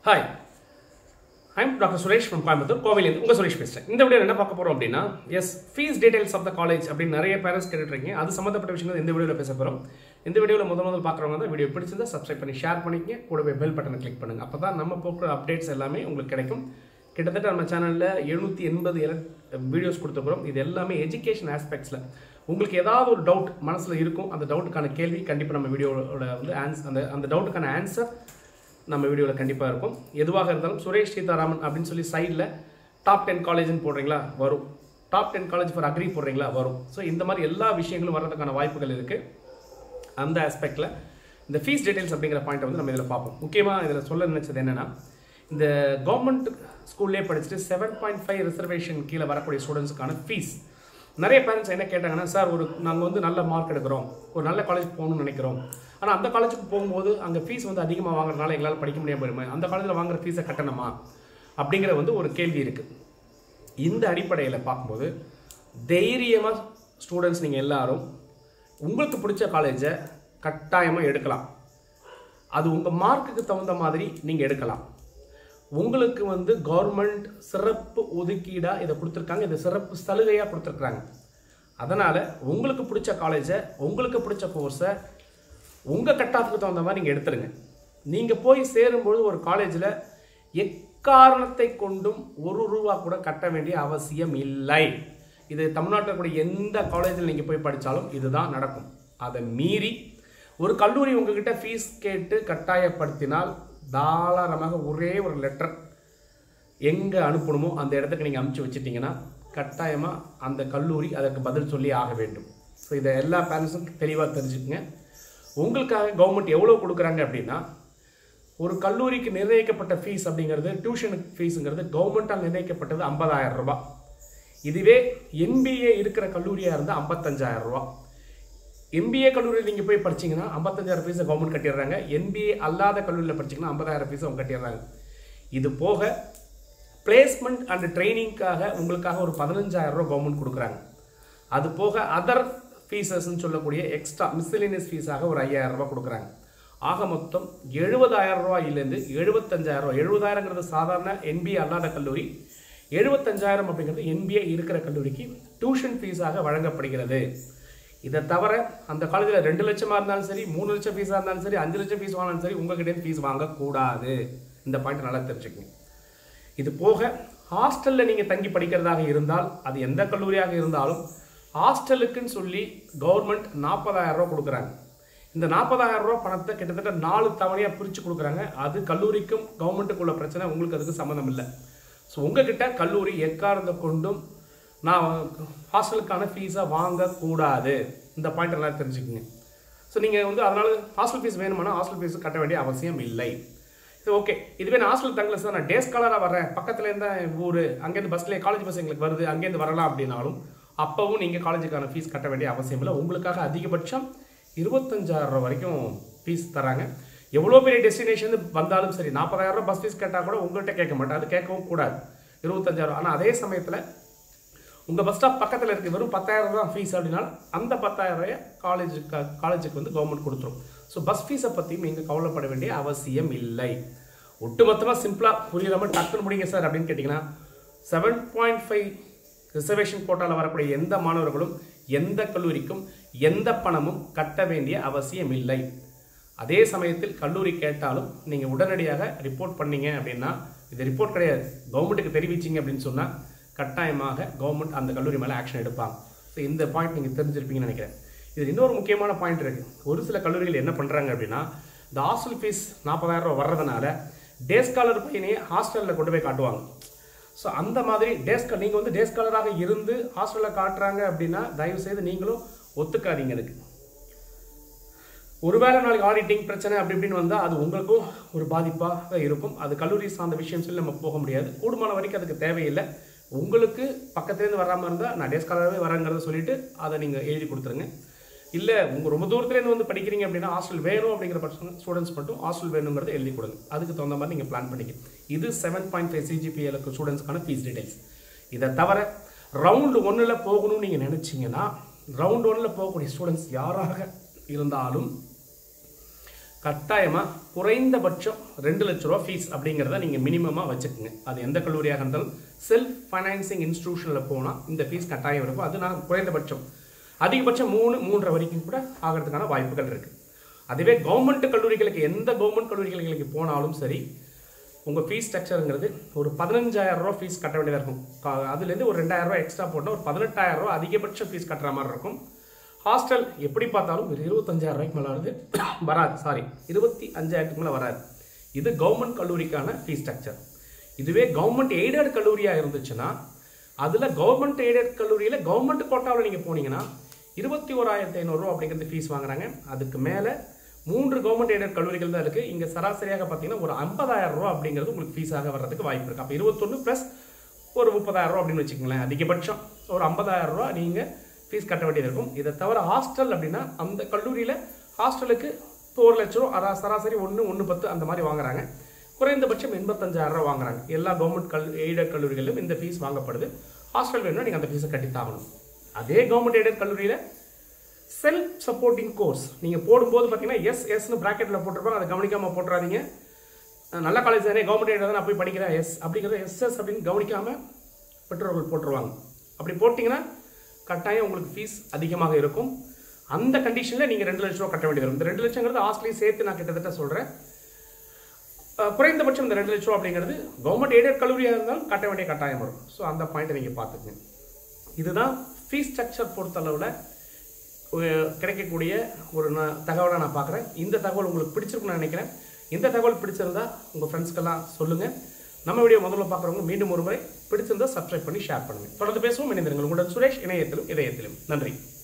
hi I'm doctor Suresh from Coimbatore கோவிலேருந்து உங்கள் சுரேஷ் பேசுகிறேன் இந்த வீடியோ என்ன பார்க்க போகிறோம் அப்படின்னா yes fees details of the college அப்படின்னு நிறைய பேரண்ட்ஸ் கேட்டுருக்கீங்க அது சம்மந்தப்பட்ட விஷயங்கள் இந்த வீடியோவில் பேச போகிறோம் இந்த வீடியோவில் முதல் முதல் பார்க்குறவங்க தான் வீடியோ பிடிச்சிருந்தா சப்ஸ்கிரைப் பண்ணி ஷேர் பண்ணிக்கங்க கூடவே பெல் பட்டனை கிளிக் பண்ணுங்கள் அப்போ தான் நம்ம போக்குற அப்டேட்ஸ் எல்லாமே உங்களுக்கு கிடைக்கும் கிட்டத்தட்ட நம்ம சேனலில் எழுநூற்றி எண்பது வீடியோஸ் கொடுத்துருக்குறோம் இது எல்லாமே எஜுகேஷன் ஆஸ்பெக்ட்ஸில் உங்களுக்கு ஏதாவது ஒரு டவுட் மனசில் இருக்கும் அந்த டவுட்டுக்கான கேள்வி கண்டிப்பாக நம்ம வீடியோவோட வந்து ஆன்ஸ் அந்த அந்த டவுட்டுக்கான ஆன்சர் நம்ம வீடியோவில் கண்டிப்பாக இருக்கும் எதுவாக இருந்தாலும் சுரேஷ் சீதாராமன் அப்படின்னு சொல்லி சைடில் டாப் டென் காலேஜ்னு போடுறீங்களா வரும் top ten college for agri போடுறீங்களா வரும் ஸோ இந்த மாதிரி எல்லா விஷயங்களும் வர்றதுக்கான வாய்ப்புகள் இருக்குது அந்த ஆஸ்பெக்டில் இந்த ஃபீஸ் டீடைல்ஸ் அப்படிங்கிற பாயிண்ட்டை வந்து நம்ம இதில் பார்ப்போம் முக்கியமாக இதில் சொல்ல நினைச்சது என்னென்னா இந்த கவர்மெண்ட் ஸ்கூல்லே படிச்சுட்டு செவன் பாயிண்ட் ஃபைவ் ரிசர்வேஷன் கீழே வரக்கூடிய ஸ்டூடெண்ட்ஸுக்கான ஃபீஸ் நிறைய பேரண்ட்ஸ் என்ன கேட்டாங்கன்னா சார் ஒரு நாங்கள் வந்து நல்ல மார்க் எடுக்கிறோம் ஒரு நல்ல காலேஜ் போகணும்னு நினைக்கிறோம் ஆனால் அந்த காலேஜுக்கு போகும்போது அங்கே ஃபீஸ் வந்து அதிகமாக வாங்குறதுனால எங்களால் படிக்க முடியாமல் போயிருமே அந்த காலேஜில் வாங்குற ஃபீஸை கட்டணுமா அப்படிங்கிற வந்து ஒரு கேள்வி இருக்குது இந்த அடிப்படையில் பார்க்கும்போது தைரியமாக ஸ்டூடெண்ட்ஸ் நீங்கள் எல்லாரும் உங்களுக்கு பிடிச்ச காலேஜை கட்டாயமாக எடுக்கலாம் அது உங்கள் மார்க்குக்கு தகுந்த மாதிரி நீங்கள் எடுக்கலாம் உங்களுக்கு வந்து கவர்மெண்ட் சிறப்பு ஒதுக்கீடாக இதை கொடுத்துருக்காங்க இதை சிறப்பு சலுகையாக கொடுத்துருக்குறாங்க அதனால் உங்களுக்கு பிடிச்ச காலேஜை உங்களுக்கு பிடிச்ச கோர்ஸை உங்கள் கட்டாஃபுக்கு தகுந்த மாதிரி நீங்கள் எடுத்துருங்க நீங்கள் போய் சேரும்பொழுது ஒரு காலேஜில் எக்காரணத்தை கொண்டும் ஒரு ரூபா கூட கட்ட வேண்டிய அவசியம் இல்லை இது தமிழ்நாட்டில் கூட எந்த காலேஜில் நீங்கள் போய் படித்தாலும் இதுதான் நடக்கும் அதை மீறி ஒரு கல்லூரி உங்ககிட்ட ஃபீஸ் கேட்டு கட்டாயப்படுத்தினால் தாராளமாக ஒரே ஒரு லெட்டர் எங்கே அனுப்பணுமோ அந்த இடத்துக்கு நீங்கள் அனுப்பிச்சு வச்சிட்டிங்கன்னா கட்டாயமாக அந்த கல்லூரி அதற்கு பதில் சொல்லி ஆக வேண்டும் ஸோ இதை எல்லா பேரண்ட்ஸும் தெளிவாக தெரிஞ்சுக்குங்க உங்களுக்காக கவர்மெண்ட் எவ்வளோ கொடுக்குறாங்க அப்படின்னா ஒரு கல்லூரிக்கு நிர்ணயிக்கப்பட்ட ஃபீஸ் அப்படிங்கிறது டியூஷனுக்கு ஃபீஸுங்கிறது கவர்மெண்ட்டால் நிர்ணயிக்கப்பட்டது ஐம்பதாயிரம் ரூபாய் இதுவே எம்பிஏ இருக்கிற கல்லூரியாக இருந்தால் ஐம்பத்தஞ்சாயிரம் ரூபா எம்பிஏ கல்லூரியில் நீங்கள் போய் படிச்சீங்கன்னா ஐம்பத்தஞ்சாயிரம் ஃபீஸை கவர்மெண்ட் கட்டிடுறாங்க என்பிஏ அல்லாத கல்லூரியில் படிச்சீங்கன்னா ஐம்பதாயிரம் ஃபீஸ் அவங்க கட்டிடுறாங்க இது போக பிளேஸ்மெண்ட் அண்ட் ட்ரைனிங்காக உங்களுக்காக ஒரு பதினஞ்சாயிரம் ரூபா கவர்மெண்ட் கொடுக்குறாங்க அது போக அதர் ஃபீஸஸ்ன்னு சொல்லக்கூடிய எக்ஸ்ட்ரா மிஸ்லினியஸ் ஃபீஸாக ஒரு ஐயாயிரம் ரூபாய் கொடுக்குறாங்க ஆக மொத்தம் எழுபதாயிரம் ரூபாயிலேருந்து எழுபத்தஞ்சாயிரம் ரூபாய் எழுபதாயிரங்கிறது சாதாரண என்பிஏ அல்லாத கல்லூரி எழுபத்தஞ்சாயிரம் அப்படிங்கிறது என்பிஏ இருக்கிற கல்லூரிக்கு டியூஷன் ஃபீஸாக வழங்கப்படுகிறது இதை தவிர அந்த காலேஜில் ரெண்டு லட்சமாக இருந்தாலும் சரி மூணு லட்சம் ஃபீஸாக இருந்தாலும் சரி அஞ்சு லட்சம் ஃபீஸ் வாங்கினாலும் சரி உங்ககிட்ட ஃபீஸ் வாங்கக்கூடாது இந்த பாயிண்ட் நல்லா தெரிஞ்சுக்கங்க இது போக ஹாஸ்டலில் நீங்கள் தங்கி படிக்கிறதாக இருந்தால் அது எந்த கல்லூரியாக இருந்தாலும் ஹாஸ்டலுக்குன்னு சொல்லி கவர்மெண்ட் நாற்பதாயிரம் ரூபா கொடுக்குறாங்க இந்த நாற்பதாயிரம் ரூபா பணத்தை கிட்டத்தட்ட நாலு தவணையாக பிரித்து கொடுக்குறாங்க அது கல்லூரிக்கும் கவர்மெண்ட்டுக்குள்ள பிரச்சனை உங்களுக்கு அதுக்கு சம்மந்தம் இல்லை ஸோ உங்ககிட்ட கல்லூரி எக்காரணத்தை கொண்டும் நான் ஹாஸ்டலுக்கான ஃபீஸை வாங்கக்கூடாது இந்த பாயிண்ட் எல்லாம் தெரிஞ்சுக்கோங்க ஸோ நீங்கள் வந்து அதனால் ஹாஸ்டல் ஃபீஸ் வேணுமானா ஹாஸ்டல் ஃபீஸ் கட்ட வேண்டிய அவசியம் இல்லை இது ஓகே இதுவே நான் ஹாஸ்டல் தங்கல சார் நான் டே ஸ்காலராக வரேன் பக்கத்தில் இருந்தால் ஊர் அங்கேருந்து பஸ்லேயே காலேஜ் பஸ் எங்களுக்கு வருது அங்கேருந்து வரலாம் அப்படின்னாலும் அப்போவும் நீங்கள் காலேஜுக்கான ஃபீஸ் கட்ட வேண்டிய அவசியம் இல்லை உங்களுக்காக அதிகபட்சம் இருபத்தஞ்சாயிரம் ரூபா வரைக்கும் ஃபீஸ் தராங்க எவ்வளோ பெரிய டெஸ்டினேஷன் வந்தாலும் சரி நாற்பதாயிரம் ரூபா பஸ் ஃபீஸ் கேட்டால் கூட உங்கள்கிட்ட கேட்க மாட்டேன் அது கேட்கவும் கூடாது இருபத்தஞ்சாயிரம் ஆனால் அதே சமயத்தில் உங்கள் பஸ் ஸ்டாப் பக்கத்தில் இருக்குது வெறும் பத்தாயிரம் ரூபா ஃபீஸ் அப்படின்னா அந்த பத்தாயிரம் ரூபாய் காலேஜுக்கு காலேஜுக்கு வந்து கவர்மெண்ட் கொடுத்துரும் ஸோ பஸ் ஃபீஸை பற்றியும் நீங்கள் கவலைப்பட வேண்டிய அவசியம் இல்லை ஒட்டுமொத்தமாக சிம்பிளாக புரியுற மாதிரி டக்குன்னு முடிங்க சார் அப்படின்னு கேட்டிங்கன்னா செவன் பாயிண்ட் ஃபைவ் ரிசர்வேஷன் கோட்டாவில் வரக்கூடிய எந்த மாணவர்களும் எந்த கல்லூரிக்கும் எந்த பணமும் கட்ட வேண்டிய அவசியம் இல்லை அதே சமயத்தில் கல்லூரி கேட்டாலும் நீங்கள் உடனடியாக ரிப்போர்ட் பண்ணீங்க அப்படின்னா இது ரிப்போர்ட் கிடையாது கவர்மெண்ட்டுக்கு தெரிவிச்சிங்க அப்படின்னு சொன்னால் கட்டாயமாக கவர்மெண்ட் அந்த கல்லூரி மேலே ஆக்ஷன் எடுப்பாங்க ஸோ இந்த பாயிண்ட் நீங்கள் தெரிஞ்சிருப்பீங்கன்னு நினைக்கிறேன் இது இன்னொரு முக்கியமான பாயிண்ட் இருக்குது ஒரு சில கல்லூரிகள் என்ன பண்ணுறாங்க அப்படின்னா இந்த ஹாஸ்டல் ஃபீஸ் நாற்பதாயிரம் ரூபா வர்றதுனால டே ஸ்காலர் பையனையே ஹாஸ்டலில் கொண்டு போய் காட்டுவாங்க ஸோ அந்த மாதிரி டேஸ்கால் நீங்கள் வந்து டேஸ்காலராக இருந்து ஹாஸ்டலில் காட்டுறாங்க அப்படின்னா தயவு செய்து நீங்களும் ஒத்துக்காதீங்க அதுக்கு ஒருவேளை நாளைக்கு ஆடிட்டிங் பிரச்சனை அப்படி இப்படின்னு வந்தால் அது உங்களுக்கும் ஒரு பாதிப்பாக இருக்கும் அது கல்லூரி சார்ந்த விஷயம் சொல்லி நம்ம போக முடியாது கூடுமான வரைக்கும் அதுக்கு தேவையில்லை உங்களுக்கு பக்கத்துலேருந்து வராமல் இருந்தால் நான் டேஸ்காலராகவே வரேங்கிறத சொல்லிட்டு அதை நீங்கள் எழுதி கொடுத்துருங்க இல்லை உங்கள் ரொம்ப தூரத்துலேருந்து வந்து படிக்கிறீங்க அப்படின்னா ஹாஸ்டல் வேணும் அப்படிங்கிற பர்சன் ஸ்டூடெண்ட்ஸ் மட்டும் ஹாஸ்டல் வேணுங்கிறத எழுதி கொடுங்க அதுக்கு தகுந்த மாதிரி நீங்கள் பிளான் பண்ணிக்க இது செவன் பாயிண்ட் ஃபைவ் சிஜிபிஎலுக்கு ஸ்டூடெண்ட்ஸ்க்கான ஃபீஸ் டீடைல்ஸ் இதை தவிர ரவுண்டு ஒன்றில் போகணும்னு நீங்கள் நினச்சிங்கன்னா ரவுண்ட் ஒன்றில் போகக்கூடிய ஸ்டூடெண்ட்ஸ் யாராக இருந்தாலும் கட்டாயமாக குறைந்தபட்சம் ரெண்டு லட்ச ரூபா ஃபீஸ் அப்படிங்கிறத நீங்கள் மினிமமாக வச்சுக்கோங்க அது எந்த கல்லூரியாக இருந்தாலும் செல்ஃப் ஃபைனான்சிங் இன்ஸ்டிடியூஷனில் போனால் இந்த ஃபீஸ் கட்டாயம் இருக்கும் அது நான் குறைந்தபட்சம் அதிகபட்சம் மூணு மூன்றரை வரைக்கும் கூட ஆகிறதுக்கான வாய்ப்புகள் இருக்குது அதுவே கவர்மெண்ட் கல்லூரிகளுக்கு எந்த கவர்மெண்ட் கல்லூரிகளுக்கு போனாலும் சரி உங்கள் ஃபீஸ் ஸ்ட்ரக்சருங்கிறது ஒரு பதினஞ்சாயிரம் ரூபா ஃபீஸ் கட்ட வேண்டியதாக இருக்கும் கா- அதுலேருந்து ஒரு ரெண்டாயிரம் ரூபா எக்ஸ்ட்ரா போட்டால் ஒரு பதினெட்டாயிரம் ரூபா அதிகபட்ச ஃபீஸ் கட்டுற மாதிரி இருக்கும் ஹாஸ்டல் எப்படி பார்த்தாலும் ஒரு இருபத்தஞ்சாயிரம் ரூபாய்க்கு மேலே வருது வராது சாரி இருபத்தி அஞ்சாயிரத்துக்கு மேலே வராது இது கவர்மெண்ட் கல்லூரிக்கான ஃபீஸ் ஸ்ட்ரக்சர் இதுவே கவர்மெண்ட் எய்டட் கல்லூரியாக இருந்துச்சுன்னா அதில் கவர்மெண்ட் எய்டட் கல்லூரியில் கவர்மெண்ட் கோட்டாவில் நீங்கள் போனீங்கன்னா இருபத்தி ஓராயிரத்தி ஐநூறுரூவா அப்படிங்கிறது ஃபீஸ் வாங்குறாங்க அதுக்கு மேலே மூன்று கவர்மெண்ட் எய்டட் கல்லூரிகள் தான் இருக்குது இங்கே சராசரியாக பார்த்தீங்கன்னா ஒரு 50000 ரூபா அப்படிங்கிறது உங்களுக்கு ஃபீஸாக வர்றதுக்கு வாய்ப்பு இருக்குது அப்போ இருபத்தொன்று ப்ளஸ் ஒரு 30000 ரூபா அப்படின்னு வச்சுக்கோங்களேன் அதிகபட்சம் ஒரு 50000 ரூபா நீங்கள் ஃபீஸ் கட்ட வேண்டியது இருக்கும் இதை தவிர ஹாஸ்டல் அப்படின்னா அந்த கல்லூரியில் ஹாஸ்டலுக்கு இப்போ ஒரு லட்ச ரூபா அதா- சராசரி ஒன்று ஒன்று பத்து அந்த மாதிரி வாங்குறாங்க குறைந்தபட்சம் எண்பத்தஞ்சாயிரம் ரூபா வாங்குறாங்க எல்லா கவர்மெண்ட் கல் எய்டட் கல்லூரிகளிலும் இந்த ஃபீஸ் வாங்கப்படுது ஹாஸ்டல் வேணும்னா நீங்கள் அந்த ஃபீஸை கட்டி தாகணும் அதே கவர்மெண்ட் எய்டட் கல்லூரியில் செல்ஃப் சப்போர்ட்டிங் கோர்ஸ் நீங்கள் போடும்போது பார்த்தீங்கன்னா எஸ் எஸ்னு ப்ராக்கெட்டில் போட்டிருப்பாங்க அதை கவனிக்காமல் போட்டுறாதீங்க அஹ் நல்ல காலேஜ் தானே கவர்மெண்ட் எய்டாக நான் போய் படிக்கிறேன் எஸ் அப்படிங்கிறத எஸ்எஸ் அப்படின்னு கவனிக்காமல் பெற்றோர்கள் போட்டுருவாங்க அப்படி போட்டிங்கன்னா கட்டாயம் உங்களுக்கு ஃபீஸ் அதிகமாக இருக்கும் அந்த கண்டிஷனில் நீங்கள் ரெண்டு லட்ச ரூபா கட்ட வேண்டியது வரும் இந்த ரெண்டு லட்சங்கிறது ஹாஸ்டலையும் சேர்த்து நான் கிட்டத்தட்ட சொல்கிறேன் குறைந்தபட்சம் இந்த ரெண்டு லட்ச ரூபா அப்படிங்கிறது கவர்மெண்ட் எய்டட் கல்லூரியாக இருந்தாலும் கட்ட வேண்டிய கட்டாயம் வரும் ஸோ அந்த பாயிண்ட்டை நீங்கள் பார்த்துக்குங்க இதுதான் ஃபீஸ் ஸ்ட்ரக்சர் பொறுத்தளவில் அஹ் கிடைக்கக்கூடிய ஒரு ந- தகவலை நான் பார்க்குறேன் இந்த தகவல் உங்களுக்கு பிடிச்சிருக்குன்னு நான் நினைக்கிறேன் இந்த தகவல் பிடிச்சிருந்தா உங்கள் ஃப்ரெண்ட்ஸ்க்கெல்லாம் சொல்லுங்கள் நம்ம வீடியோ முதல்ல பார்க்குறவங்க மீண்டும் ஒரு முறை பிடிச்சிருந்தா சப்ஸ்கிரைப் பண்ணி ஷேர் பண்ணுங்கள் தொடர்ந்து பேசுவோம் இணைந்திருங்கள் உங்களுடன் சுரேஷ் இணையத்திலும் இதயத்திலும் நன்றி